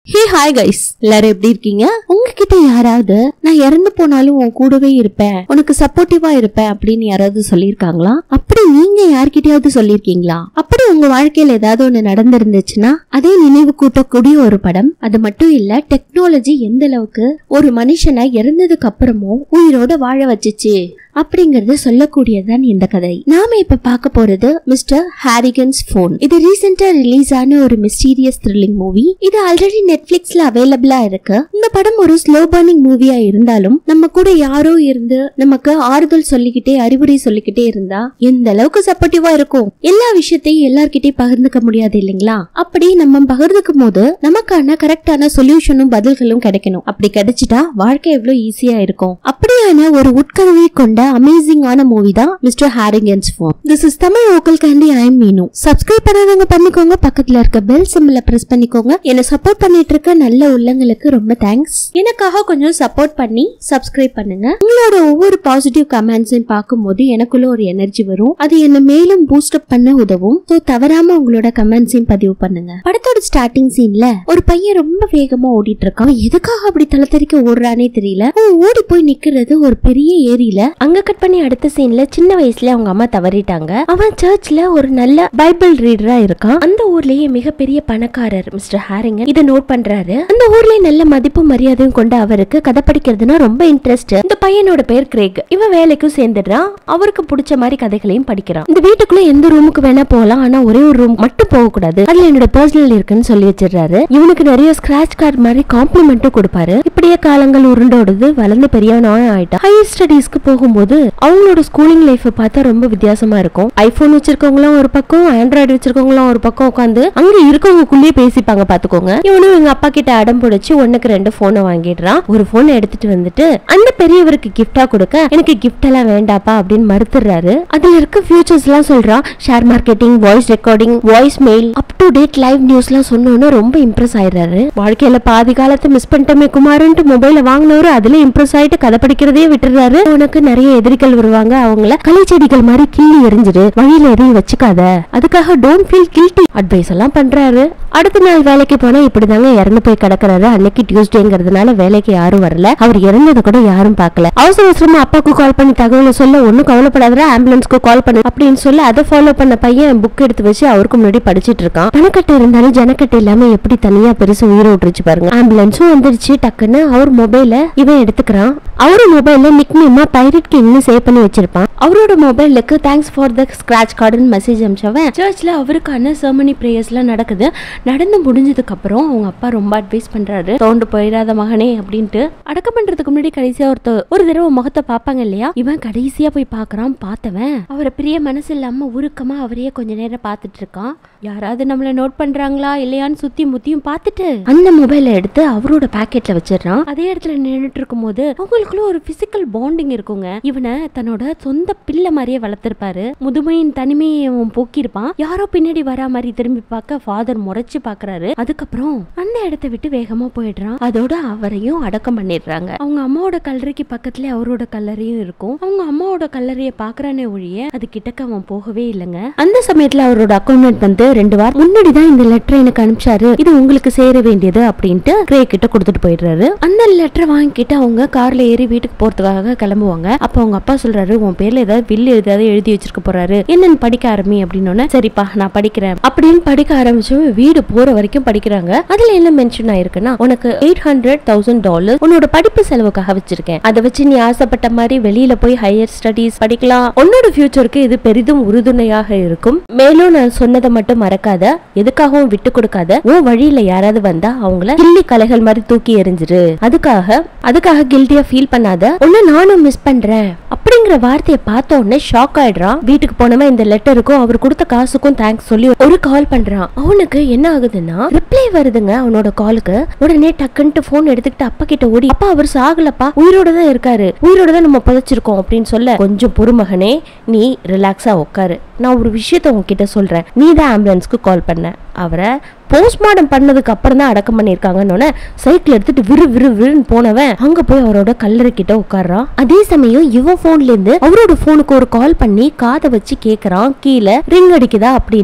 hey hi guys எல்லாரும் எப்படி இருக்கீங்க உங்ககிட்ட யாராவது நான் இறந்து போனாலும் உன் கூடவே இருப்பேன் உனக்கு சப்போர்ட்டிவா இருப்பேன் அப்படின்னு யாராவது சொல்லியிருக்காங்களா அப்படி நீங்க யார்கிட்டயாவது சொல்லியிருக்கீங்களா அப்படி உங்க வாழ்க்கையில ஏதாவது ஒண்ணு நடந்திருந்துச்சுன்னா அதே நினைவு கூட்டக்கூடிய ஒரு படம் அது மட்டும் இல்ல டெக்னாலஜி எந்த அளவுக்கு ஒரு மனுஷனை இறந்ததுக்கு அப்புறமும் உயிரோட வாழ வச்சுச்சு அப்படிங்கறத சொல்லக்கூடியதுதான் இந்த கதை நாம இப்ப பார்க்க போறது மிஸ்டர் ஹாரிகன்ஸ் போன் இது ரீசெண்டா ரிலீஸ் ஆன ஒரு மிஸ்டீரியஸ் த்ரில்லிங் மூவி இது ஆல்ரெடி நெட்ஃபிளிக்ஸ்ல அவைலபிளா இருக்கு இந்த படம் ஒரு ஸ்லோ பர்னிங் மூவியா இருந்தாலும் நம்ம கூட யாரோ இருந்து நமக்கு ஆறுதல் சொல்லிக்கிட்டே அறிவுரை சொல்லிக்கிட்டே இருந்தா எந்த அளவுக்கு சப்போர்ட்டிவா இருக்கும் எல்லா விஷயத்தையும் எல்லார்கிட்டயும் பகிர்ந்துக்க முடியாது இல்லைங்களா அப்படி நம்ம பகிர்ந்துக்கும் போது நமக்கான கரெக்டான சொல்யூஷனும் பதில்களும் கிடைக்கணும் அப்படி கிடைச்சிட்டா வாழ்க்கை எவ்வளவு ஈஸியா இருக்கும் அப்படியான ஒரு உட்கருவை கொண்ட அமேசிங்கான மூவி தான் mister Harrigan's phone this is Tamil vocal candy I'm Meenu subscribe பண்ணாதவங்க பண்ணிக்கோங்க பக்கத்துல இருக்க பெல் சிம்பிள பிரஸ் பண்ணிக்கோங்க என்ன சப்போர்ட் பண்ணிட்டு இருக்க நல்ல உள்ளங்களுக்கு ரொம்ப தேங்க்ஸ் எனக்காக கொஞ்சம் சப்போர்ட் பண்ணி சப்ஸ்கிரைப் பண்ணுங்க உங்களோட ஒவ்வொரு பாசிட்டிவ் கமெண்ட்ஸையும் பார்க்கும்போது எனக்குள்ள ஒரு எனர்ஜி வரும் அது என்ன மேலும் பூஸ்ட் அப் பண்ண உதவும் ஸோ தவறாம உங்களோட கமெண்ட்ஸையும் பதிவு பண்ணுங்க படத்தோட ஸ்டார்டிங் சீன்ல ஒரு பையன் ரொம்ப வேகமா ஓடிட்டு இருக்கான் எதுக்காக அப்படி தளத்தறிக்க ஓடுறானே தெரியல அவன் ஓடி போய் நிக்கிறது ஒரு பெரிய ஏரியில அங்க கட் பண்ணி அடுத்த சீன்ல சின்ன வயசுல அவங்க அம்மா தவறிட்டாங்க அவன் சர்ச்ல ஒரு நல்ல பைபிள் ரீடரா இருக்கான் அந்த ஊர்லயே மிகப்பெரிய பணக்காரர் மிஸ்டர் ஹாரிங்கன் இதை நோட் பண்றாரு அந்த ஊர்லயே நல்ல மதிப்பும் மரியாதையும் கொண்ட அவருக்கு கதை படிக்கிறதுனா ரொம்ப இன்ட்ரெஸ்ட் இந்த பையனோட பேர் கிரேக் இவன் வேலைக்கும் சேர்ந்துடுறான் அவருக்கு பிடிச்ச மாதிரி கதைகளையும் படிக்கிறான் இந்த வீட்டுக்குள்ள எந்த ரூமுக்கு வேணா போகலாம் ஆனா ஒரே ஒரு ரூம் மட்டும் போக கூடாது அதுல என்னோட பர்சனல் இருக்குன்னு சொல்லி வச்சிடுறாரு இவனுக்கு நிறைய ஸ்கிராச் கார்டு மாதிரி காம்ப்ளிமெண்ட்டும் கொடுப்பாரு இப்படியே காலங்கள் உருண்டோடுது வளர்ந்து பெரியவனா ஆயிட்டான் ஹையர் ஸ்டடீஸ்க்கு போகும்போது அவங்களோட ஸ்கூலிங் லைஃப் பார்த்தா ரொம்ப வித்தியாசமா இருக்கும் ஐபோன் வச்சிருக்கவங்களாம் ஒரு பக்கம் ஆண்ட்ராய்டு வச்சிருக்கவங்களாம் ஒரு பக்கம் உட்காந்து அங்க இருக்கவங்களுக்குள்ளேயே பேசிப்பாங்க பாத்துக்கோங்க இவனும் எங்க அப்பா கிட்ட அடம் பிடிச்சு ஒண்ணுக்கு ரெண்டு போனை வாங்கிடுறான் ஒரு போனை எடுத்துட்டு வந்துட்டு அந்த பெரியவருக்கு கிஃப்டா கொடுக்க எனக்கு கிஃப்ட் எல்லாம் வேண்டாப்பா அப்படின்னு மறுத்துறாரு அதுல இருக்க ஃபியூச்சர்ஸ் எல்லாம் சொல்றான் share marketing voice recording voice mail up to date live news எல்லாம் சொன்னோன்னு ரொம்ப இம்ப்ரெஸ் ஆயிடுறாரு வாழ்க்கையில பாதி காலத்தை மிஸ் பண்ணிட்டோமே குமாருன்ட்டு மொபைல வாங்கினவரு அதுல இம்ப்ரெஸ் ஆயிட்டு கதை படிக்கிறதே விட்டுறாரு உனக்கு நிறைய எதிரிகள் வருவாங்க அவங்கள களை செடிகள் மாதிரி கிள்ளி எரிஞ்சிடு வழியில எதையும் வச்சுக்காத அதுக்காக டோன்ட் ஃபீல் கில்ட்டி அட்வைஸ் எல்லாம் பண்றாரு அடுத்த நாள் வேலைக்கு போனா இப்படிதாங்க இறந்து போய் கிடக்குறாரு அன்னைக்கு டியூஸ்டேங்கிறதுனால வேலைக்கு யாரும் வரல அவர் இறந்ததை கூட யாரும் பார்க்கல அவசர அவசரமா அப்பாவுக்கு கால் பண்ணி தகவலை சொல்ல ஒன்னும் கவலைப்படாத ஆம்புலன்ஸ்க்கு கால் பண்ணு அப்படின்னு சொல்லி அதை ஃபாலோ பண்ண பையன் புக் எடுத்து வச்சு அவருக்கு முன்னாடி படிச்சிட்டு இருக்கான் பணக்கட்டு இருந்தாலும் ஜனக்கட்டு இல்லாம எப்படி தனியா பெருசு உயிரை விட்டுருச்சு பாருங்க ஆம்புலன்ஸும் வந்துருச்சு டக்குன்னு அவர் மொபைல இவன் எடுத்துக்கிறான் அவரு மொபைல்ல நிக் நேமா பைரட் கிங்னு சேவ் பண்ணி வச்சிருப்பான் அவரோட மொபைலுக்கு தேங்க்ஸ் ஃபார் த ஸ்கிராச் கார்டுன்னு மெசேஜ் அனுப்பிச்சவன் சர்ச்ல அவருக்கான சர்மனி ப்ரேயர்ஸ்லாம் நடக்குது நடந்து முடிஞ்சதுக்கு அப்புறம் அவங்க அப்பா ரொம்ப அட்வைஸ் பண்றாரு தோண்டு போயிடாத மகனே அப்படின்ட்டு அடக்கம் பண்றதுக்கு முன்னாடி கடைசியா ஒருத்த ஒரு தடவை முகத்தை பார்ப்பாங்க இல்லையா இவன் கடைசியா போய் பார்க்கறான் பார்த்தவன் அவரை பிரிய மனசு இல்லாம உருக்கமா அவரையே கொஞ்ச நேரம் பார்த்துட்டு இருக்கான் யாராவது நம்மள நோட் பண்றாங்களா இல்லையான்னு சுத்தி முத்தியும் பார்த்துட்டு அந்த மொபைலை எடுத்து அவரோட பாக்கெட்ல வச்சிடறான் அதே இடத்துல நின்றுட்டு இருக்கும்போது அவங்களுக்குள்ள ஒரு பிசிக்கல் பாண்டிங் இருக்குங்க இவனை தன்னோட சொந்த பிள்ளை மாதிரியே வளர்த்திருப்பாரு முதுமையின் தனிமையை அவன் போக்கியிருப்பான் யாரோ பின்னாடி வரா மாதிரி திரும்பி பார்க்க ஃபாதர் முறைச்சு பாக்குறாரு அதுக்கப்புறம் அந்த இடத்த விட்டு வேகமா போயிடுறான் அதோட அவரையும் அடக்கம் பண்ணிடுறாங்க அவங்க அம்மாவோட கல்லறைக்கு பக்கத்துல அவரோட கல்லறையும் இருக்கும் அவங்க அம்மாவோட கல்லறைய பாக்குறானே ஒழிய அது கிட்டக்க அவன் போகவே இல்லைங்க அந்த சமயத்துல அவரோட அக்கௌண்ட் வந்து ரெண்டு வாரம் முன்னாடி தான் இந்த லெட்டர் எனக்கு அனுப்பிச்சாரு இது உங்களுக்கு சேர வேண்டியது அப்படின்ட்டு கிரே கிட்ட கொடுத்துட்டு போயிடுறாரு அந்த லெட்டரை வாங்கிட்டு அவங்க கார்ல ஏறி வீட்டுக்கு போறதுக்காக கிளம்புவாங்க அப்ப அவங்க அப்பா சொல்றாரு உன் பேர்ல ஏதாவது பில் ஏதாவது எழுதி வச்சிருக்க போறாரு என்னன்னு படிக்க ஆரம்பி அப்படின்னு சரிப்பா நான் படிக்கிறேன் அப்படின்னு படிக்க ஆரம்பிச்சு வீடு போற வரைக்கும் படிக்கிறாங்க அதுல என்ன மென்ஷன் ஆயிருக்குன்னா உனக்கு எயிட் ஹண்ட்ரட் தௌசண்ட் டாலர் உன்னோட படிப்பு செலவுக்காக வச்சிருக்கேன் அதை வச்சு நீ ஆசைப்பட்ட மாதிரி வெளியில போய் ஹையர் ஸ்டடீஸ் படிக்கலாம் உன்னோட ஃபியூச்சருக்கு இது பெரிதும் உறுதுணையாக இருக்கும் மேலும் நான் சொன்னதை மட்டும் மறக்காத எதுக்காகவும் விட்டு கொடுக்காத உன் வழியில யாராவது வந்தா அவங்கள கிள்ளி கலைகள் மாதிரி தூக்கி எறிஞ்சிரு அதுக்காக அதுக்காக கில்ட்டியா ஃபீல் பண்ணாத உன்ன நானும் மிஸ் பண்றேன் அப்படிங்கிற வார்த்தையை பார்த்த உடனே ஷாக் ஆயிடுறான் வீட்டுக்கு போனவன் இந்த லெட்டருக்கும் அவர் கொடுத்த காசுக்கும் தேங்க்ஸ் சொல்லி ஒரு கால் பண்றான் அவனுக்கு என்ன ஆகுதுன்னா ரிப்ளை வருதுங்க அவனோட காலுக்கு உடனே டக்குன்ட்டு போன் எடுத்துக்கிட்டு அப்பா கிட்ட ஓடி அப்பா அவர் சாகலப்பா உயிரோட தான் இருக்காரு உயிரோட தான் நம்ம புதைச்சிருக்கோம் அப்படின்னு சொல்ல கொஞ்சம் பொறுமகனே நீ ரிலாக்ஸா உட்காரு நான் ஒரு விஷயத்த உங்ககிட்ட சொல்றேன் நீ தான் ஆம்புலன்ஸ்க்கு கால் பண்ண அவரை போஸ்ட்மார்ட்டம் பண்ணதுக்கு அப்புறம் தான் அடக்கம் பண்ணிருக்காங்கன்னு சைக்கிள் எடுத்துட்டு விறு விறு விறுன்னு போனவன் அங்க போய் அவரோட கல்லறை கிட்ட உட்கார்றான் அதே சமயம் இவன் போன்ல இருந்து அவரோட போனுக்கு ஒரு கால் பண்ணி காதை வச்சு கேக்குறான் கீழே ரிங் அடிக்குதா அப்படின்ட்டு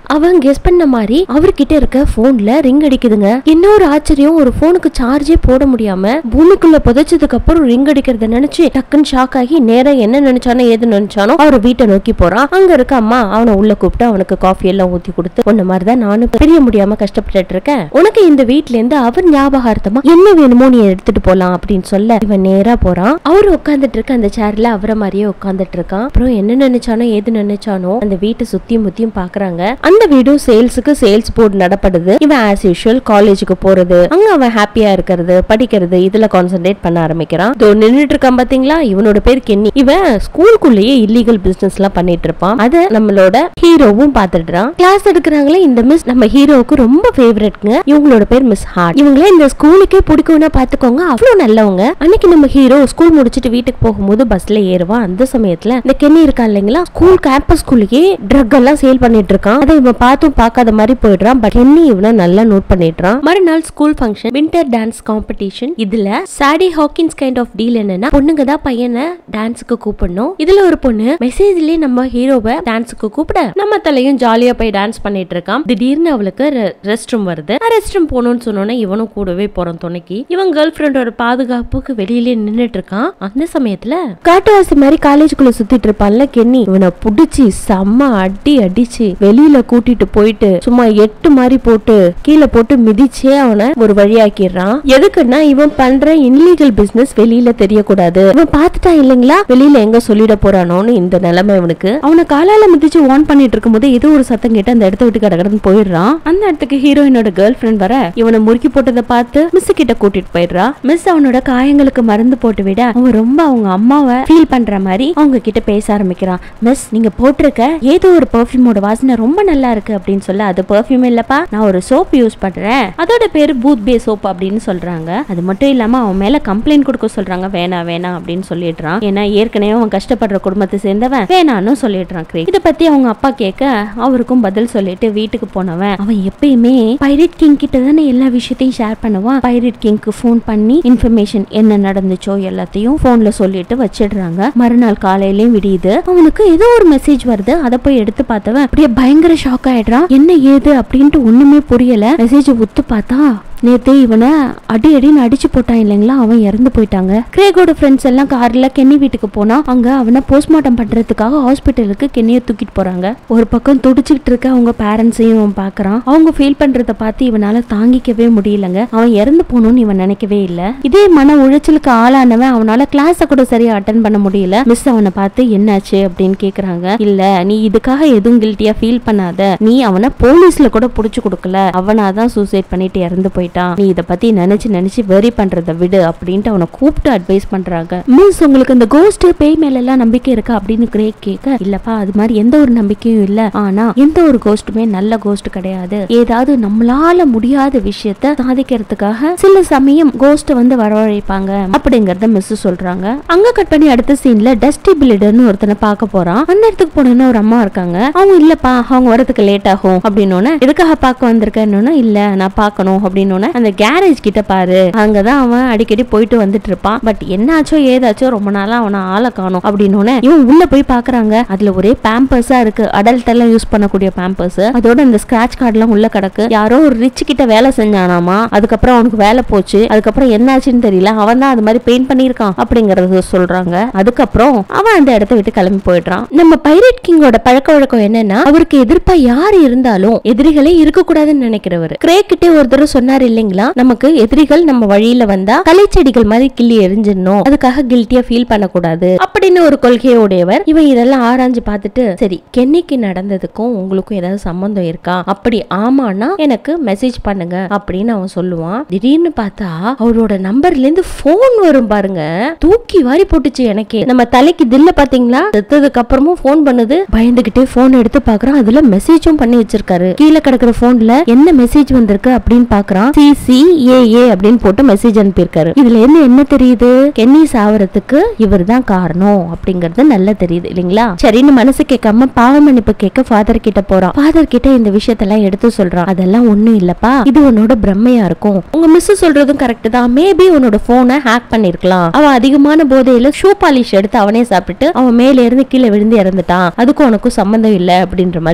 அவன் கெஸ் பண்ண மாதிரி அவர்கிட்ட இருக்க போன்ல ரிங் அடிக்குதுங்க இன்னொரு ஆச்சரியம் ஒரு போனுக்கு சார்ஜே போட முடியாம பூமிக்குள்ள புதைச்சதுக்கு அப்புறம் ரிங் அடிக்கிறத நினைச்சு டக்குன்னு ஷாக் ஆகி நேரா என்ன நினைச்சானோ ஏது நினைச்சானோ அவர் வீட்டை நோக்கி போறான் அங்க இருக்க அம்மா அவனை உள்ள கூப்பிட்டு அவனுக்கு காஃபி எல்லாம் ஊத்தி கொடுத்து உன்ன மாதிரிதான் நானும் பிரிய முடியாம கஷ்டப்பட்டுட்டு இருக்கேன் உனக்கு இந்த வீட்ல இருந்து அவர் ஞாபகார்த்தமா என்ன வேணுமோ நீ எடுத்துட்டு போலாம் அப்படின்னு சொல்ல இவன் நேரா போறான் அவர் உட்கார்ந்துட்டு இருக்க அந்த சேர்ல அவரை மாதிரியே உட்கார்ந்துட்டு இருக்கான் அப்புறம் என்ன நினைச்சானோ ஏது நினைச்சானோ அந்த வீட்டை சுத்தியும் முத்தியும் பாக்குறாங்க அந்த வீடும் சேல்ஸுக்கு சேல்ஸ் போர்டு நடப்படுது இவன் ஆஸ் யூஷுவல் காலேஜுக்கு போறது அங்க அவன் ஹாப்பியா இருக்கிறது படிக்கிறது இதுல கான்சென்ட்ரேட் பண்ண ஆரம்பிக்கிறான் இதோ நின்னுட்டு இருக்கான் பாத்தீங்களா இவனோட பேர் கென்னி இவன் ஸ்கூலுக்குள்ளேயே இல்லீகல் பிசினஸ் எல்லாம் பண்ணிட்டு இருப்பான் அத நம்மளோட ஹீரோவும் பாத்துடுறான் கிளாஸ் எடுக்கிறாங்களே இந்த மிஸ் நம்ம ஹீரோவுக்கு ரொம்ப ஃபேவரட்ங்க இவங்களோட பேர் மிஸ் ஹார்ட் இவங்கள இந்த ஸ்கூலுக்கே பிடிக்கும்னா பாத்துக்கோங்க அவ்வளவு நல்லவங்க அன்னைக்கு நம்ம ஹீரோ ஸ்கூல் முடிச்சிட்டு வீட்டுக்கு போகும்போது பஸ்ல ஏறுவான் அந்த சமயத்துல இந்த கென்னி இருக்கா இல்லைங்களா ஸ்கூல் கேம்பஸ்குள்ளேயே ட்ரக் எல்லாம் சேல் பண்ணிட்டு இருக்கான் அதை இவன் பார்த்தும் பார்க்காத மாதிரி போயிடுறான் பட் கென்னி இவனை நல்லா நோட் பண்ணிடுறான் மறுநாள் school function winter dance competition இதுல Sadie Hawkins kind of deal என்னன்னா பொண்ணுங்க தான் பையனை டான்ஸுக்கு கூப்பிடணும் இதுல ஒரு பொண்ணு மெசேஜ்லயே நம்ம ஹீரோவை டான்ஸுக்கு கூப்பிட நம்ம தலையும் ஜாலியா போய் டான்ஸ் பண்ணிட்டு இருக்கான் திடீர்னு அவளுக்கு ரெஸ்ட் ரூம் வருது ரெஸ்ட் ரூம் போகணும்னு சொன்னோன்னே இவனும் கூடவே போறான் துணைக்கு இவன் கேர்ள் ஃப்ரெண்டோட பாதுகாப்புக்கு வெளியிலே நின்னுட்டு இருக்கான் அந்த சமயத்துல காட்டுவாசி மாதிரி காலேஜுக்குள்ள சுத்திட்டு இருப்பான்ல கென்னி இவனை புடிச்சு செம்ம அடி அடிச்சு வெளியில கூட்டிட்டு போயிட்டு சும்மா எட்டு மாதிரி போட்டு கீழே போட்டு மிதிச்சே அவனை ஒரு வழியாக்கிடுறான் எதுக்குன்னா இவன் பண்ற இன்லீகல் பிசினஸ் வெளியில தெரியக்கூடாது இவன் பார்த்துட்டான் இல்லைங்களா வெளியில எங்க சொல்லிட போறானோன்னு இந்த நிலைமை இவனுக்கு அவனை காலால மிதிச்சு வான் பண்ணிட்டு இருக்கும்போது ஏதோ ஒரு சத்தம் கேட்டு அந்த இடத்த விட்டு கடகடன்னு போயிடுறான் அந்த இடத்துக்கு ஹீரோயினோட கேர்ள் ஃப்ரெண்ட் வர இவனை முறுக்கி போட்டதை பார்த்து மிஸ் கிட்ட கூட்டிட்டு போயிடுறா மிஸ் அவனோட காயங்களுக்கு மருந்து போட்டு விட அவன் ரொம்ப அவங்க அம்மாவை ஃபீல் பண்ற மாதிரி அவங்க கிட்ட பேச ஆரம்பிக்கிறான் மிஸ் நீங்க போட்டிருக்க ஏதோ ஒரு பெர்ஃபியூமோட வாசனை ரொம்ப நல்லா இருக்கு அப்படின்னு சொல்ல அது பெர்ஃபியூம் இல்லப்பா நான் ஒரு சோப் யூஸ் பண்றேன் அதோட பேரு பூத் பே சோப் அப்படின்னு சொல்றாங்க அது மட்டும் இல்லாம அவன் மேல கம்ப்ளைண்ட் கொடுக்க சொல்றாங்க வேணாம் வேணாம் அப்படின்னு சொல்லிடுறான் ஏன்னா ஏற்கனவே அவன் கஷ்டப்படுற குடும்பத்தை சேர்ந்தவன் வேணான்னு சொல்லிடுறான் கிரேக் இதை பத்தி அவங்க அப்பா கேட்க அவருக்கும் பதில் சொல்லிட்டு வீட்டுக்கு போனவன் அவன் எப்பயுமே பைரட் கிங் கிட்ட தானே எல்லா விஷயத்தையும் ஷேர் பண்ணுவான் பைரட் கிங்க்கு ஃபோன் பண்ணி இன்ஃபர்மேஷன் என்ன நடந்துச்சோ எல்லாத்தையும் போன்ல சொல்லிட்டு வச்சிடுறாங்க மறுநாள் காலையிலயும் விடியுது அவனுக்கு ஏதோ ஒரு மெசேஜ் வருது அதை போய் எடுத்து பார்த்தவன் அப்படியே பயங்கர ஷாக் ஆயிடுறான் என்ன ஏது அப்படின்ட்டு ஒண்ணுமே புரியல மெசேஜ் உத்து பார்த்தா நேத்து இவனை அடி அடின்னு அடிச்சு போட்டான் இல்லைங்களா அவன் இறந்து போயிட்டாங்க கிரேகோட ஃப்ரெண்ட்ஸ் எல்லாம் கார்ல கென்னி வீட்டுக்கு போனா அங்க அவனை போஸ்ட்மார்ட்டம் பண்றதுக்காக ஹாஸ்பிட்டலுக்கு கென்னியை தூக்கிட்டு போறாங்க ஒரு பக்கம் துடிச்சுக்கிட்டு இருக்க அவங்க பேரண்ட்ஸையும் அவன் பாக்குறான் அவங்க ஃபீல் பண்றத பார்த்து இவனால தாங்கிக்கவே முடியலங்க அவன் இறந்து போகணும்னு இவன் நினைக்கவே இல்ல இதே மன உளைச்சலுக்கு ஆளானவன் அவனால கிளாஸ கூட சரியா அட்டன் பண்ண முடியல மிஸ் அவனை பார்த்து என்னாச்சு அப்படின்னு கேக்குறாங்க இல்ல நீ இதுக்காக எதுவும் கில்ட்டியா ஃபீல் பண்ணாத நீ அவனை போலீஸ்ல கூட புடிச்சு கொடுக்கல அவனாதான் சூசைட் பண்ணிட்டு இறந்து போயிட்டான் நீ இத பத்தி நினைச்சு நினைச்சு வெரி பண்றத விடு அப்படின்ட்டு அவனை கூப்பிட்டு அட்வைஸ் பண்றாங்க மிஸ் உங்களுக்கு இந்த கோஸ்ட் பேய் மேல எல்லாம் நம்பிக்கை இருக்கா அப்படின்னு கிரேக் கேட்க இல்லப்பா அது மாதிரி எந்த ஒரு நம்பிக்கையும் இல்ல ஆனா எந்த ஒரு கோஸ்ட்டுமே நல்ல கோஸ்ட் கிடையாது ஏதாவது நம்மளால முடியாத விஷயத்த சாதிக்கிறதுக்காக சில சமயம் கோஸ்ட் வந்து வரவழைப்பாங்க அப்படிங்கறத மிஸ் சொல்றாங்க அங்க கட் பண்ணி அடுத்த சீன்ல டஸ்டி பில்டர்னு ஒருத்தனை பார்க்க போறான் அந்த இடத்துக்கு போனோன்னு ஒரு அம்மா இருக்காங்க அவங்க இல்லப்பா அவங்க வரதுக்கு லேட் ஆகும் அப்படின்னு எதுக்காக பார்க்க வந்திருக்கேன்னு இல்ல நான் பார்க்கணும் அப்படின்னு அந்த கேரேஜ் கிட்ட பாரு அங்கதான் அவன் அடிக்கடி போயிட்டு வந்துட்டு இருப்பான் பட் என்னாச்சோ ஏதாச்சோ ரொம்ப நாளா அவனை ஆளை காணும் அப்படின்னு இவன் உள்ள போய் பாக்குறாங்க அதுல ஒரே பேம்பர்ஸா இருக்கு அடல்ட் எல்லாம் யூஸ் பண்ணக்கூடிய பேம்பர்ஸ் அதோட இந்த ஸ்கிராச் கார்டு எல்லாம் உள்ள கிடக்கு யாரோ ஒரு ரிச் கிட்ட வேலை செஞ்சானாமா அதுக்கப்புறம் அவனுக்கு வேலை போச்சு அதுக்கப்புறம் என்னாச்சுன்னு தெரியல அவன் தான் அது மாதிரி பெயிண்ட் பண்ணிருக்கான் அப்படிங்கறது சொல்றாங்க அதுக்கப்புறம் அவன் அந்த இடத்த விட்டு கிளம்பி போயிடுறான் நம்ம பைரட் கிங்கோட பழக்க வழக்கம் என்னன்னா அவருக்கு எதிர்ப்பா யார் இருந்தாலும் எதிரிகளே இருக்க கூடாதுன்னு நினைக்கிறவர் கிரேக்கிட்டே ஒரு தடவை சொன்னார் இல்லைங்களா நமக்கு எதிரிகள் நம்ம வழியில வந்தா கலைச்செடிகள் மாதிரி கிள்ளி எரிஞ்சிடணும் அதுக்காக கில்ட்டியா ஃபீல் பண்ணக்கூடாது அப்படின்னு ஒரு கொள்கையை உடையவர் இவன் இதெல்லாம் ஆராய்ஞ்சு பார்த்துட்டு சரி கென்னிக்கு நடந்ததுக்கும் உங்களுக்கும் ஏதாவது சம்பந்தம் இருக்கா அப்படி ஆமானா எனக்கு மெசேஜ் பண்ணுங்க அப்படின்னு அவன் சொல்லுவான் திடீர்னு பார்த்தா அவரோட நம்பர்ல இருந்து போன் வரும் பாருங்க தூக்கி வாரி போட்டுச்சு எனக்கே நம்ம தலைக்கு தில்ல பாத்தீங்களா செத்ததுக்கு அப்புறமும் போன் பண்ணுது பயந்துகிட்டே போன் எடுத்து பாக்குறான் அதுல மெசேஜும் பண்ணி வச்சிருக்காரு கீழே கிடக்குற போன்ல என்ன மெசேஜ் வந்திருக்கு அப்படின்னு பாக்குறான் சி சி ஏ ஏ அப்படின்னு போட்டு மெசேஜ் அனுப்பியிருக்காரு இதுல இருந்து என்ன தெரியுது கென்னி சாவறதுக்கு இவர் தான் காரணம் அப்படிங்கறது நல்லா தெரியுது இல்லைங்களா சரின்னு மனசு கேட்காம பாவ மன்னிப்பு கேட்க ஃபாதர் கிட்ட போறான் ஃபாதர் கிட்ட இந்த விஷயத்தெல்லாம் எடுத்து சொல்றான் அதெல்லாம் ஒண்ணும் இல்லப்பா இது உன்னோட பிரம்மையா இருக்கும் உங்க மிஸ் சொல்றதும் கரெக்ட் தான் மேபி உன்னோட போனை ஹேக் பண்ணிருக்கலாம் அவன் அதிகமான போதையில ஷூ பாலிஷ் எடுத்து அவனே சாப்பிட்டு அவன் மேல இருந்து கீழே விழுந்து இறந்துட்டான் அதுக்கும் உனக்கும் சம்பந்தம் இல்ல அப்படின்ற மாதிரி சொல்லிடுறான்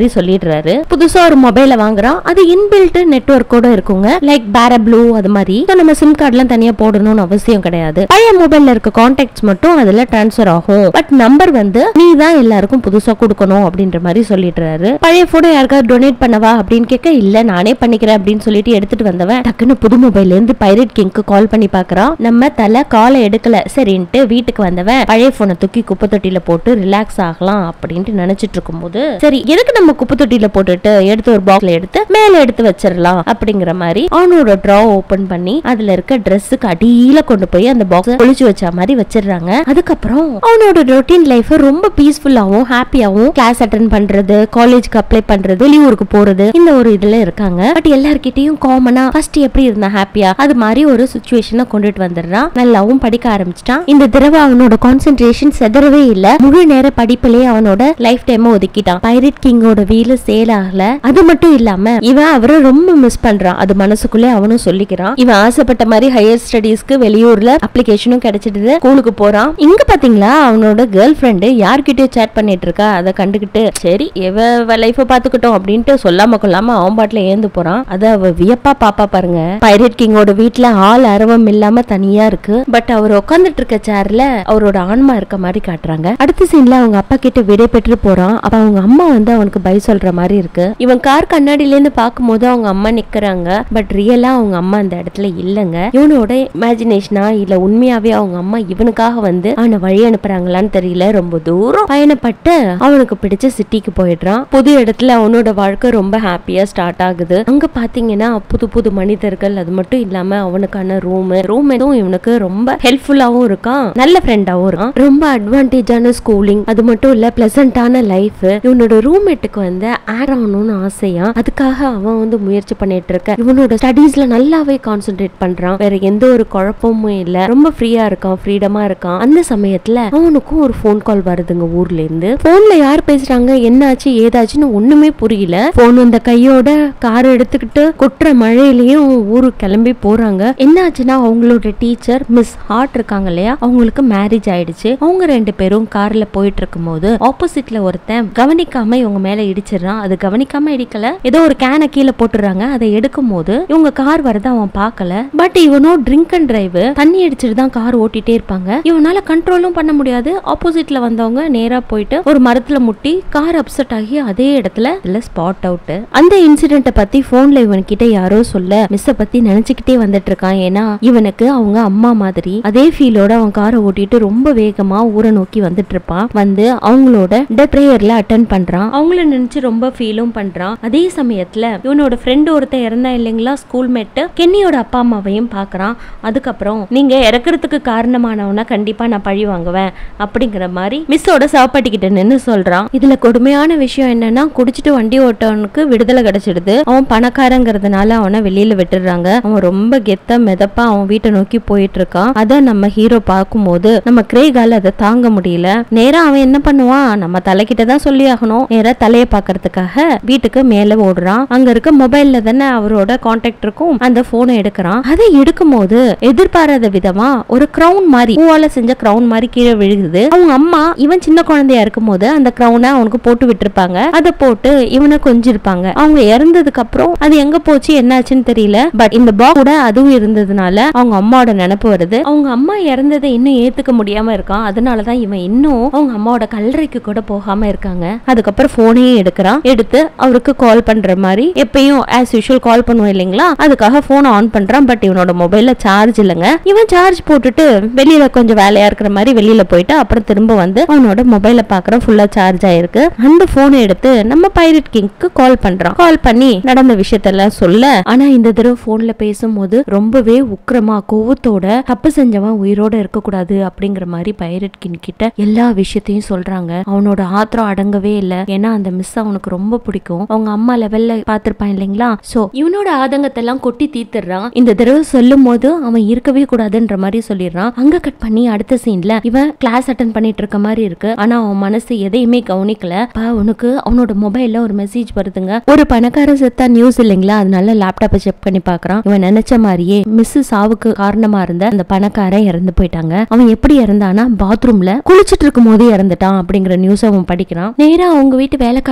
வாங்கிடுறாரு புதுசா ஒரு மொபைல வாங்குறான் அது இன்பில்ட் நெட்ஒர்க்கோட இருக்குங்க லைக் பேரப்ளூ அது மாதிரி So, நம்ம சிம் கார்டுலாம் தனியா போடணும்னு அவசியம் கிடையாது பழைய மொபைல்ல இருக்க கான்டாக்ட்ஸ் மட்டும் அதுல டிரான்ஸ்ஃபர் ஆகும் பட் நம்பர் வந்து நீ தான் எல்லாருக்கும் புதுசா கொடுக்கணும் அப்படின்ற மாதிரி சொல்லிடுறாரு பழைய போனை யாருக்காவது டொனேட் பண்ணவா அப்படின்னு கேட்க இல்ல நானே பண்ணிக்கிறேன் அப்படின்னு சொல்லிட்டு எடுத்துட்டு வந்தவன் டக்குன்னு புது மொபைல்ல இருந்து பைரட் கிங்க்கு கால் பண்ணி பாக்குறான் நம்ம தலை காலை எடுக்கல சரின்ட்டு வீட்டுக்கு வந்தவன் பழைய போனை தூக்கி குப்பை தொட்டியில போட்டு ரிலாக்ஸ் ஆகலாம் அப்படின்ட்டு நினைச்சிட்டு இருக்கும்போது சரி எதுக்கு நம்ம குப்பை தொட்டியில போட்டுட்டு எடுத்து ஒரு பாக்ஸ்ல எடுத்து மேல எடுத்து வச்சிடலாம் அப்படிங்கிற மாதிரி அவனோட ட்ரா ஓபன் பண்ணி அதுல இருக்க ட்ரெஸ்ஸுக்கு அடியில கொண்டு போய் அந்த பாக்ஸ் ஒளிச்சு வச்ச மாதிரி வச்சிடுறாங்க அதுக்கப்புறம் அவனோட ரொட்டீன் லைஃப் ரொம்ப பீஸ்ஃபுல்லாவும் ஹாப்பியாவும் கிளாஸ் அட்டன் பண்றது காலேஜ்க்கு அப்ளை பண்றது வெளியூருக்கு போறது இந்த ஒரு இதுல இருக்காங்க பட் எல்லார்கிட்டயும் காமனா ஃபர்ஸ்ட் எப்படி இருந்தா ஹாப்பியா அது மாதிரி ஒரு சுச்சுவேஷனை கொண்டுட்டு வந்துடுறான் நல்லாவும் படிக்க ஆரம்பிச்சிட்டான் இந்த தடவை அவனோட கான்சென்ட்ரேஷன் செதறவே இல்ல முழு நேர படிப்பிலேயே அவனோட லைஃப் டைம் ஒதுக்கிட்டான் பைரட் கிங்கோட வீல சேல் ஆகல அது மட்டும் இல்லாம இவன் அவரை ரொம்ப மிஸ் பண்றான் அது மனசுக்குள்ளே அவனும் சொல்லிக்கிறான் இவன் ஆசைப்பட்ட மாதிரி ஹையர் ஸ்டடீஸ்க்கு வெளியூர்ல அப்ளிகேஷனும் கிடைச்சிடுது ஸ்கூலுக்கு போறான் இங்க பாத்தீங்களா அவனோட கேர்ள் ஃப்ரெண்டு யார்கிட்டயும் சேட் பண்ணிட்டு இருக்கா அதை கண்டுகிட்டு சரி இவ லைஃப பாத்துக்கிட்டோம் அப்படின்ட்டு சொல்லாம கொள்ளாம அவன் பாட்டுல ஏந்து போறான் அத அவ வியப்பா பாப்பா பாருங்க பைரட் கிங்கோட வீட்ல ஆள் அரவம் இல்லாம தனியா இருக்கு பட் அவர் உட்கார்ந்துட்டு இருக்க சேர்ல அவரோட ஆன்மா இருக்க மாதிரி காட்டுறாங்க அடுத்த சீன்ல அவங்க அப்பா கிட்ட விடை பெற்று போறான் அப்ப அவங்க அம்மா வந்து அவனுக்கு பை சொல்ற மாதிரி இருக்கு இவன் கார் கண்ணாடியில இருந்து பார்க்கும்போது அவங்க அம்மா நிக்கிறாங்க பட் ரியலா அவங்க அம்மா அந்த இடத்துல இல்லங்க இவனோட இமேஜினேஷனா இல்ல உண்மையாவே அவங்க அம்மா இவனுக்காக வந்து அவனை வழி அனுப்புறாங்களான்னு தெரியல ரொம்ப தூரம் பயணப்பட்டு அவனுக்கு பிடிச்ச சிட்டிக்கு போயிடுறான் புது இடத்துல அவனோட வாழ்க்கை ரொம்ப ஹாப்பியா ஸ்டார்ட் ஆகுது அங்க பாத்தீங்கன்னா புது புது மனிதர்கள் அது மட்டும் இல்லாம அவனுக்கான ரூம் ரூம் எதுவும் இவனுக்கு ரொம்ப ஹெல்ப்ஃபுல்லாவும் இருக்கான் நல்ல ஃப்ரெண்டாவும் இருக்கான் ரொம்ப அட்வான்டேஜான ஸ்கூலிங் அது மட்டும் இல்ல பிளசண்டான லைஃப் இவனோட ரூம்மேட்டுக்கு வந்து ஆட் ஆகணும்னு ஆசையா அதுக்காக அவன் வந்து முயற்சி பண்ணிட்டு இருக்க இவனோட ஸ்டடீஸ்ல நல்லாவே கான்சென்ட்ரேட் பண்றான் வேற எந்த ஒரு குழப்பமும் இல்ல ரொம்ப ஃப்ரீயா இருக்கான் ஃப்ரீடமா இருக்கான் அந்த சமயத்துல அவனுக்கும் ஒரு ஃபோன் கால் வருதுங்க ஊர்ல இருந்து போன்ல யார் பேசுறாங்க என்னாச்சு ஏதாச்சுன்னு ஒண்ணுமே புரியல போன் வந்த கையோட கார் எடுத்துக்கிட்டு கொட்டுற மழையிலயும் ஊருக்கு கிளம்பி போறாங்க என்னாச்சுன்னா அவங்களோட டீச்சர் மிஸ் ஹார்ட் இருக்காங்க இல்லையா அவங்களுக்கு மேரேஜ் ஆயிடுச்சு அவங்க ரெண்டு பேரும் கார்ல போயிட்டு இருக்கும்போது ஆப்போசிட்ல ஒருத்தன் கவனிக்காம இவங்க மேல இடிச்சிடுறான் அது கவனிக்காம இடிக்கல ஏதோ ஒரு கேனை கீழே போட்டுறாங்க அதை எடுக்கும் போது இவங்க கார் வரத அவன் பார்க்கல பட் இவனோ ட்ரிங்க் அண்ட் டிரைவ் தண்ணி அடிச்சிட்டு தான் கார் ஓட்டிட்டே இருப்பாங்க இவனால கண்ட்ரோலும் பண்ண முடியாது ஆப்போசிட்ல வந்தவங்க நேரா போயிட்டு ஒரு மரத்துல முட்டி கார் அப்செட் ஆகி அதே இடத்துல இதுல ஸ்பாட் அவுட் அந்த இன்சிடென்ட்டை பத்தி போன்ல இவன் கிட்ட யாரோ சொல்ல மிஸ்ஸ பத்தி நினைச்சுக்கிட்டே வந்துட்டு இருக்கான் ஏன்னா இவனுக்கு அவங்க அம்மா மாதிரி அதே ஃபீலோட அவன் காரை ஓட்டிட்டு ரொம்ப வேகமா ஊரை நோக்கி வந்துட்டு இருப்பான் வந்து அவங்களோட ப்ரேயர்ல அட்டன் பண்றான் அவங்கள நினைச்சு ரொம்ப ஃபீலும் பண்றான் அதே சமயத்துல இவனோட ஃப்ரெண்டு ஒருத்தன் இறந்தா இல்லைங்களா ஸ்கூல் மேட்டு கென்னியோட அப்பா அம்மாவையும் பாக்குறான் அதுக்கப்புறம் நீங்க இறக்குறதுக்கு காரணமானவனா கண்டிப்பா நான் பழி வாங்குவேன் அப்படிங்கிற மாதிரி மிஸ்ஸோட சாப்பாட்டிக்கிட்ட நின்னு சொல்றான் இதுல கொடுமையான விஷயம் என்னன்னா குடிச்சிட்டு வண்டி ஓட்டவனுக்கு விடுதலை கிடைச்சிடுது அவன் பணக்காரங்கிறதுனால அவனை வெளியில விட்டுடுறாங்க அவன் ரொம்ப கெத்த மிதப்பா அவன் வீட்டை நோக்கி போயிட்டு இருக்கான் அத நம்ம ஹீரோ பார்க்கும்போது நம்ம கிரேகால அதை தாங்க முடியல நேரா அவன் என்ன பண்ணுவான் நம்ம தலைக்கிட்ட தான் சொல்லி ஆகணும் நேரா தலையை பார்க்கறதுக்காக வீட்டுக்கு மேல ஓடுறான் அங்க இருக்க மொபைல்ல தானே அவரோட கான்டாக்ட் இருக்கும் அந்த போனை எடுக்கிறான் அதை எடுக்கும் போது எதிர்பாராத விதமா ஒரு கிரவுன் மாதிரி பூவால செஞ்ச கிரவுன் மாதிரி கீழே விழுகுது அவங்க அம்மா இவன் சின்ன குழந்தையா இருக்கும் போது அந்த கிரவுனை அவனுக்கு போட்டு விட்டுருப்பாங்க அதை போட்டு இவனை கொஞ்சிருப்பாங்க அவங்க இறந்ததுக்கு அப்புறம் அது எங்க போச்சு என்னாச்சுன்னு தெரியல பட் இந்த பாக் கூட அதுவும் இருந்ததுனால அவங்க அம்மாவோட நினைப்பு வருது அவங்க அம்மா இறந்ததை இன்னும் ஏத்துக்க முடியாம இருக்கான் அதனாலதான் இவன் இன்னும் அவங்க அம்மாவோட கல்லறைக்கு கூட போகாம இருக்காங்க அதுக்கப்புறம் போனையும் எடுக்கிறான் எடுத்து அவருக்கு கால் பண்ற மாதிரி எப்பயும் ஆஸ் யூஷுவல் கால் பண்ணுவோம் இல்லைங்களா அதுக்காக போனை ஆன் பண்றான் பட் இவனோட மொபைல்ல சார்ஜ் இல்லைங்க இவன் சார்ஜ் போட்டுட்டு வெளியில கொஞ்சம் வேலையா இருக்கிற மாதிரி வெளியில போயிட்டு அப்புறம் திரும்ப வந்து அவனோட மொபைல பாக்குறான் ஃபுல்லா சார்ஜ் ஆயிருக்கு அந்த போனை எடுத்து நம்ம பைரட் கிங்க்கு கால் பண்றான் கால் பண்ணி நடந்த விஷயத்தெல்லாம் சொல்ல ஆனா இந்த தடவை போன்ல பேசும்போது ரொம்பவே உக்கிரமா கோவத்தோட தப்பு செஞ்சவன் உயிரோட இருக்க கூடாது அப்படிங்கிற மாதிரி பைரட் கிங் கிட்ட எல்லா விஷயத்தையும் சொல்றாங்க அவனோட ஆத்திரம் அடங்கவே இல்ல ஏன்னா அந்த மிஸ் அவனுக்கு ரொம்ப பிடிக்கும் அவங்க அம்மா லெவல்ல பாத்திருப்பான் இல்லைங்களா சோ இவனோட ஆதங்கத்தை எல்லாம் கொட்டி தீத்துறான் இந்த தடவை சொல்லும் போது அவன் இருக்கவே கூடாதுன்ற மாதிரி சொல்லிடுறான் அங்க கட் பண்ணி அடுத்த சீன்ல இவன் கிளாஸ் அட்டன் பண்ணிட்டு இருக்க மாதிரி இருக்கு ஆனா அவன் மனசு எதையுமே கவனிக்கல பா உனக்கு அவனோட மொபைல்ல ஒரு மெசேஜ் வருதுங்க ஒரு பணக்கார செத்தா நியூஸ் இல்லைங்களா அதனால லேப்டாப்பை செக் பண்ணி பாக்குறான் இவன் நினைச்ச மாதிரியே மிஸ் சாவுக்கு காரணமா இருந்த அந்த பணக்காரன் இறந்து போயிட்டாங்க அவன் எப்படி இறந்தானா பாத்ரூம்ல குளிச்சிட்டு இருக்கும் போது இறந்துட்டான் அப்படிங்கிற நியூஸ் அவன் படிக்கிறான் நேரா அவங்க வீட்டு வேலைக்காரனை போய்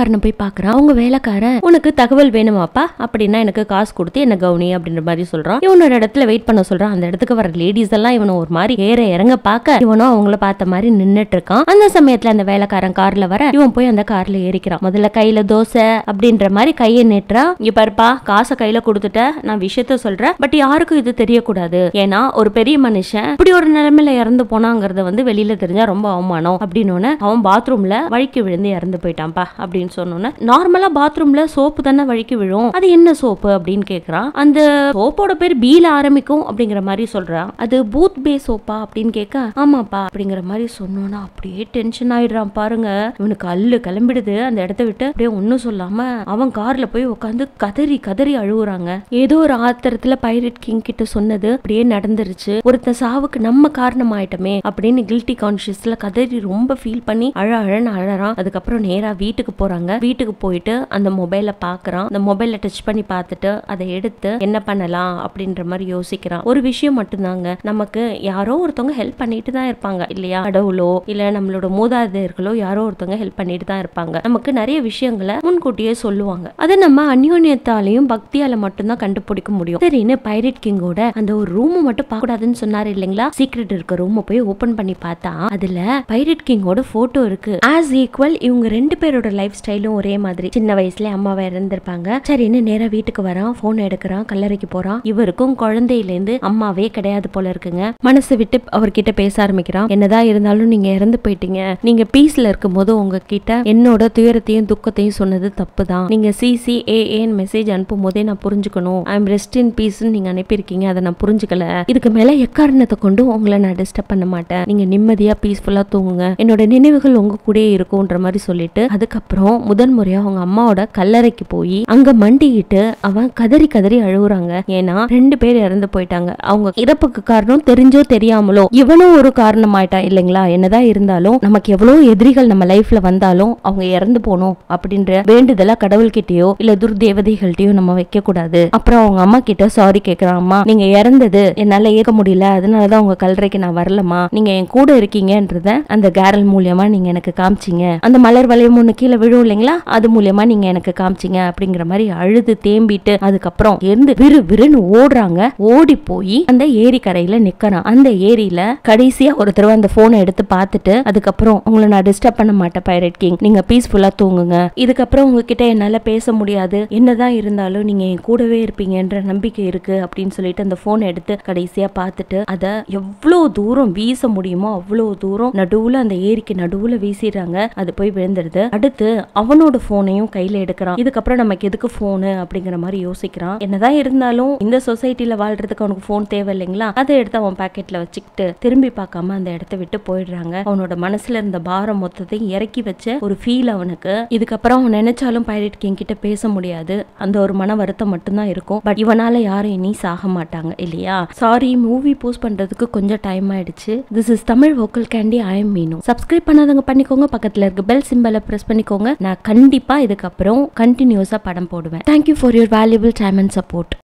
பாக்குறான் அவங்க வேலைக்காரன் உனக்கு தகவல் வேணுமாப்பா அப்படின்னா எனக்கு காசு கொடுத்து என்ன கவுனி அப்படின்ற மாதிரி சொல்றான் இவனோட இடத்துல வெயிட் பண்ண சொல்றான் அந்த இடத்துக்கு வர லேடிஸ் எல்லாம் இவனை ஒரு மாதிரி ஏற இறங்க பார்க்க இவனும் அவங்கள பார்த்த மாதிரி நின்னுட்டு இருக்கான் அந்த சமயத்துல அந்த வேலைக்காரன் கார்ல வர இவன் போய் அந்த கார்ல ஏறிக்கிறான் முதல்ல கையில தோசை அப்படின்ற மாதிரி கையை நீட்டுறான் இங்க பாருப்பா காசை கையில கொடுத்துட்ட நான் விஷயத்த சொல்றேன் பட் யாருக்கும் இது தெரியக்கூடாது ஏன்னா ஒரு பெரிய மனுஷன் இப்படி ஒரு நிலைமையில இறந்து போனாங்கிறத வந்து வெளியில தெரிஞ்சா ரொம்ப அவமானம் அப்படின்னு அவன் பாத்ரூம்ல வழிக்கு விழுந்து இறந்து போயிட்டான்ப்பா அப்படின்னு சொன்னோன்னே நார்மலா பாத்ரூம்ல சோப்பு தானே வழிக்கு விழும் அது என்ன சோப்பு அப்படின்னு கேக்குறான் அந்த சோப்போட பேர் பீல ஆரம்பிக்கும் அப்படிங்கிற மாதிரி சொல்றான் அது பூத் பே சோப்பா அப்படின்னு கேட்க ஆமாப்பா அப்படிங்கிற மாதிரி சொன்னோன்னா அப்படியே டென்ஷன் ஆயிடுறான் பாருங்க இவனுக்கு அல்லு கிளம்பிடுது அந்த இடத்த விட்டு அப்படியே ஒன்னும் சொல்லாம அவன் கார்ல போய் உட்காந்து கதறி கதறி அழுகுறாங்க ஏதோ ஒரு ஆத்திரத்துல பைரட் கிங் கிட்ட சொன்னது அப்படியே நடந்துருச்சு ஒருத்தன் சாவுக்கு நம்ம காரணம் ஆயிட்டமே அப்படின்னு கில்ட்டி கான்சியஸ்ல கதறி ரொம்ப ஃபீல் பண்ணி அழ அழன்னு அழறான் அதுக்கப்புறம் நேரா வீட்டுக்கு போறாங்க வீட்டுக்கு போயிட்டு அந்த மொபைல பாக்குறான் அந்த மொபைல டச் பண்ணி பார்த்துட்டு அதை எடுத்து என்ன பண்ணலாம் அப்படின்ற மாதிரி யோசிக்கிறான் ஒரு விஷயம் மட்டும்தாங்க நமக்கு யாரோ ஒருத்தவங்க ஹெல்ப் பண்ணிட்டு தான் இருப்பாங்க இல்லையா கடவுளோ இல்ல நம்மளோட மூதாதையர்களோ யாரோ ஒருத்தவங்க ஹெல்ப் பண்ணிட்டு தான் இருப்பாங்க நமக்கு நிறைய விஷயங்களை முன்கூட்டியே சொல்லுவாங்க அதை நம்ம அந்யோன்யத்தாலையும் பக்தியால மட்டும்தான் கண்டுபிடிக்க முடியும் சரின்னு பைரட் கிங்கோட அந்த ஒரு ரூம் மட்டும் பார்க்க கூடாதுன்னு சொன்னாரு இல்லைங்களா சீக்ரெட் இருக்க ரூம் போய் ஓபன் பண்ணி பார்த்தா அதுல பைரட் கிங்கோட போட்டோ இருக்கு ஆஸ் ஈக்குவல் இவங்க ரெண்டு பேரோட லைஃப் ஸ்டைலும் ஒரே மாதிரி சின்ன வயசுல அம்மாவை இறந்திருப்பாங்க சரின்னு நேரா வீட்டுக்கு வரான் போன் எடுக்கிறான் கல்லறைக்கு போறான் இவருக்கும் குழந்தையில இருந்து அம்மாவே கிடையாது போல இருக்குங்க மனசு விட்டு அவர்கிட்ட பேச ஆரம்பிக்கிறான் என்னதான் இருந்தாலும் நீங்க இறந்து போயிட்டீங்க நீங்க பீஸ்ல இருக்கும்போது உங்ககிட்ட என்னோட துயரத்தையும் துக்கத்தையும் சொன்னது தப்பு தான் நீங்க சிசிஏஏன்னு மெசேஜ் அனுப்பும் போதே நான் புரிஞ்சுக்கணும் I'm rest in peace நீங்க அனுப்பியிருக்கீங்க அதை நான் புரிஞ்சுக்கல இதுக்கு மேல எக்காரணத்தை கொண்டு உங்களை நான் டிஸ்டர்ப் பண்ண மாட்டேன் நீங்க நிம்மதியா பீஸ்ஃபுல்லா தூங்குங்க என்னோட நினைவுகள் உங்க கூடயே இருக்கும்ன்ற மாதிரி சொல்லிட்டு அதுக்கப்புறம் முதன் முறையா அவங்க அம்மாவோட கல்லறைக்கு போய் அங்க மண்டிக்கிட்டு அவன் கதறி கதறி அழுகுறாங்க ஏன்னா ரெண்டு பேர் இறந்து போயிட்டாங்க அவங்க இறப்புக்கு காரணம் தெரிஞ்சோ தெரியாமலோ இவனும் ஒரு காரணம் ஆயிட்டான் இல்லைங்களா என்னதான் இருந்தாலும் நமக்கு எவ்வளவு எதிரிகள் நம்ம லைஃப்ல வந்தாலும் அவங்க இறந்து போகணும் அப்படின்ற வேண்டுதலா கடவுள்கிட்டயோ இல்ல துர்தேவதைகள்கிட்டயோ நம்ம வைக்க கூடாது அப்புறம் அவங்க அம்மா கிட்ட சாரி கேக்குறான் அம்மா நீங்க இறந்தது என்னால ஏற்க முடியல அதனாலதான் உங்க கல்லறைக்கு நான் வரலமா நீங்க என் கூட இருக்கீங்கன்றத அந்த கேரல் மூலியமா நீங்க எனக்கு காமிச்சீங்க அந்த மலர் வளையம் ஒண்ணு கீழே விழும் இல்லைங்களா அது மூலியமா நீங்க எனக்கு காமிச்சீங்க அப்படிங்கிற மாதிரி அழுது தேம்பிட்டு அதுக்கப்புறம் இருந்து விறு விறுன்னு ஓடுறாங்க ஓடி போய் அந்த ஏரி கரையில நிக்கிறான் அந்த ஏரியில கடைசியா ஒரு தடவை அந்த போனை எடுத்து பார்த்துட்டு அதுக்கப்புறம் உங்களை நான் டிஸ்டர்ப் பண்ண மாட்டேன் பைரட் கிங் நீங்க பீஸ்ஃபுல்லா தூங்குங்க இதுக்கப்புறம் உங்ககிட்ட என்னால பேச முடியாது என்னதான் இருந்தாலும் நீங்க என் கூடவே இருப்பீங்கன்ற நம்பிக்கை இருக்கு அப்படின்னு சொல்லிட்டு அந்த போனை எடுத்து கடைசியா பார்த்துட்டு அத எவ்வளவு தூரம் வீச முடியுமோ அவ்வளவு தூரம் நடுவுல அந்த ஏரிக்கு நடுவுல வீசிடுறாங்க அது போய் விழுந்துடுது அடுத்து அவனோட போனையும் கையில எடுக்கிறான் இதுக்கப்புறம் நமக்கு எதுக்கு போனு அப்படிங்கிற மாதிரி யோசிக்கிறான் என்னதான் இருந்தாலும் இந்த சொசைட்டில வாழ்றதுக்கு அவனுக்கு போன் தேவை இல்லைங்களா அதை எடுத்து அவன் பாக்கெட்ல வச்சுக்கிட்டு திரும்பி பார்க்காம அந்த இடத்த விட்டு போயிடுறாங்க அவனோட மனசுல இருந்த பாரம் மொத்தத்தையும் இறக்கி வச்ச ஒரு ஃபீல் அவனுக்கு இதுக்கப்புறம் அவன் நினைச்சாலும் பைரட் கிங் கிட்ட பேச முடியாது அந்த ஒரு மன வருத்தம் மட்டும்தான் இருக்கும் பட் இவனால யாரும் இனி சாக மாட்டாங்க இல்லையா சாரி மூவி போஸ்ட் பண்றதுக்கு கொஞ்சம் டைம் ஆயிடுச்சு this is Tamil vocal candy I'm Meenu subscribe பண்ணாதவங்க பண்ணிக்கோங்க பக்கத்துல இருக்க பெல் சிம்பலை பிரஸ் பண்ணிக்கோங்க நான் கண்டிப்பா இதுக்கப்புறம் கண்டினியூஸா படம் போடுவேன் thank you for your valuable time and support